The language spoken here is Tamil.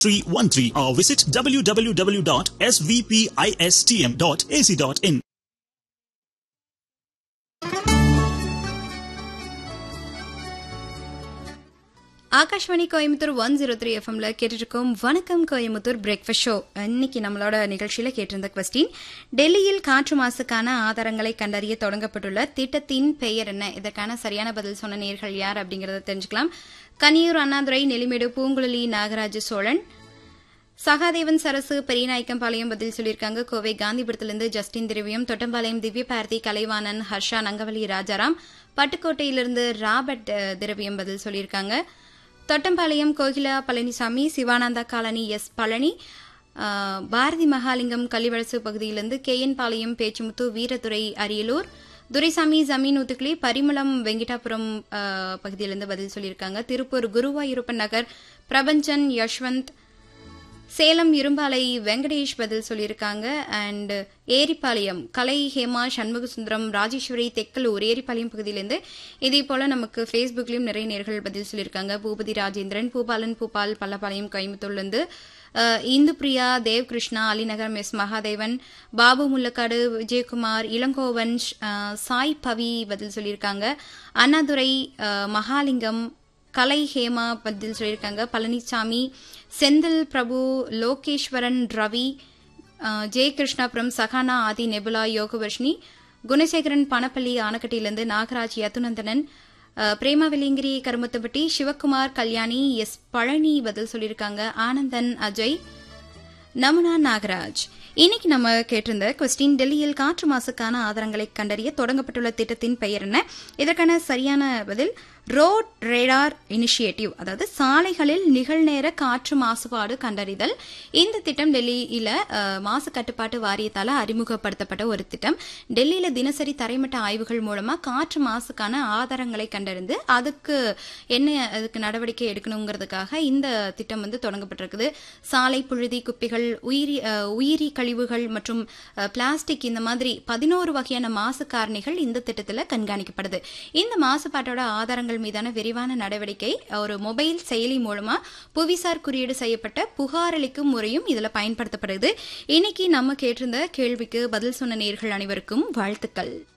313 or visit www.svpistm.ac.in. Akashvani Coimbatore one zero three எஃப்எம்ல கேட்டுருக்கோம் வணக்கம் கோயம்புத்தூர் பிரேக்ஃபாஸ்ட் ஷோ இன்னைக்கு நம்மளோட நிகழ்ச்சியில கேட்டிருந்த கொஸ்டின் டெல்லியில் காற்று மாசுக்கான ஆதாரங்களை கண்டறிய தொடங்கப்பட்டுள்ள திட்டத்தின் பெயர் என்ன இதற்கான சரியான பதில் சொன்ன நேர்கள் யார் அப்படிங்கறத தெரிஞ்சுக்கலாம் கனியூர் அண்ணாதுரை நெல்லிமேடு பூங்குழலி நாகராஜ சோழன் சகாதேவன் சரசு பெரியநாயக்கம்பாளையம் பதில் சொல்லியிருக்காங்க கோவை காந்திபுரத்திலிருந்து ஜஸ்டின் திரவியம் தொட்டம்பாளையம் திவ்ய பாரதி கலைவாணன் ஹர்ஷா நங்கவலி ராஜாராம் பட்டுக்கோட்டையிலிருந்து ராபர்ட் அஹ், திரவியம் பதில் சொல்லியிருக்காங்க தொட்டம்பாளையம் கோகிலா பழனிசாமி சிவானந்தா காலனி எஸ் பழனி அஹ், பாரதி மகாலிங்கம் கள்ளிவளசு பகுதியிலிருந்து கே என் பாளையம் பேச்சுமுத்து வீரதுரை அரியலூர் துரைசாமி ஜமீன் உத்துக்களி பரிமளம் வெங்கிட்டாபுரம் அஹ், பகுதியிலிருந்து பதில் சொல்லியிருக்காங்க திருப்பூர் குருவாயூரப்பன் நகர் பிரபஞ்சன் யஷ்வந்த் சேலம் இரும்பாலை வெங்கடேஷ் பதில் சொல்லியிருக்காங்க அண்ட் ஏரிப்பாளையம் கலை ஹேமா சண்முகசுந்தரம் ராஜேஸ்வரி தெக்கலூர் ஏரிப்பாளையம் பகுதியிலிருந்து இதே போல நமக்கு ஃபேஸ்புக்லயும் நிறைய நேர்கள் பதில் சொல்லியிருக்காங்க பூபதி ராஜேந்திரன் பூபாலன் பூபால் பல்லப்பாளையம் கோயம்புத்தூர்லேருந்து அஹ், இந்துப்பிரியா தேவ்கிருஷ்ணா அலிநகரம் எஸ் மகாதேவன் பாபு முல்லக்காடு விஜயகுமார் இளங்கோவன் அஹ், சாய் பவி பதில் சொல்லியிருக்காங்க அண்ணாதுரை அஹ், மகாலிங்கம் கலை ஹேமா பதில் சொல்லியிருக்காங்க பழனிசாமி செந்தில் பிரபு லோகேஸ்வரன் ரவி அஹ், ஜெய கிருஷ்ணாபுரம் சகானா ஆதி நெபுலா யோகவர்ஷினி குணசேகரன் பணப்பள்ளி ஆனக்கட்டியிலிருந்து நாகராஜ் யதுநந்தனன் அஹ், பிரேமா வெலிங்கிரி கருமத்தப்பட்டி சிவக்குமார் கல்யாணி எஸ் பழனி பதில் சொல்லியிருக்காங்க ஆனந்தன் அஜய் நமுனா நாகராஜ் இன்னைக்கு நம்ம கேட்டிருந்த கொஸ்டின் டெல்லியில் காற்று மாசுக்கான ஆதாரங்களை கண்டறிய தொடங்கப்பட்டுள்ள திட்டத்தின் பெயர் என்ன இதற்கான சரியான பதில் ரோட் ரேடார் இனிஷியேட்டிவ் அதாவது சாலைகளில் நிகழ்நேர காற்று மாசுபாடு கண்டறிதல் இந்த திட்டம் டெல்லியில அஹ், மாசு கட்டுப்பாட்டு வாரியத்தால அறிமுகப்படுத்தப்பட்ட ஒரு திட்டம் டெல்லியில தினசரி தரைமட்ட ஆய்வுகள் மூலமா காற்று மாசுக்கான ஆதாரங்களை கண்டறிந்து அதுக்கு என்ன அதுக்கு நடவடிக்கை எடுக்கணுங்கிறதுக்காக இந்த திட்டம் வந்து தொடங்கப்பட்டிருக்குது சாலை புழுதி குப்பைகள் உயிரி அஹ், உயிரி கழிவுகள் மற்றும் அஹ், பிளாஸ்டிக் இந்த மாதிரி பதினோரு வகையான மாசு காரணிகள் இந்த திட்டத்தில் கண்காணிக்கப்படுது இந்த மாசுபாட்டோட ஆதாரங்கள் மீதான விரிவான நடவடிக்கை ஒரு மொபைல் செயலி மூலமா புவிசார் குறியீடு செய்யப்பட்ட புகாரளிக்கும் முறையும் இதுல பயன்படுத்தப்படுது இன்னைக்கு நம்ம கேட்டிருந்த கேள்விக்கு பதில் சொன்ன நேர்கள் அனைவருக்கும் வாழ்த்துக்கள்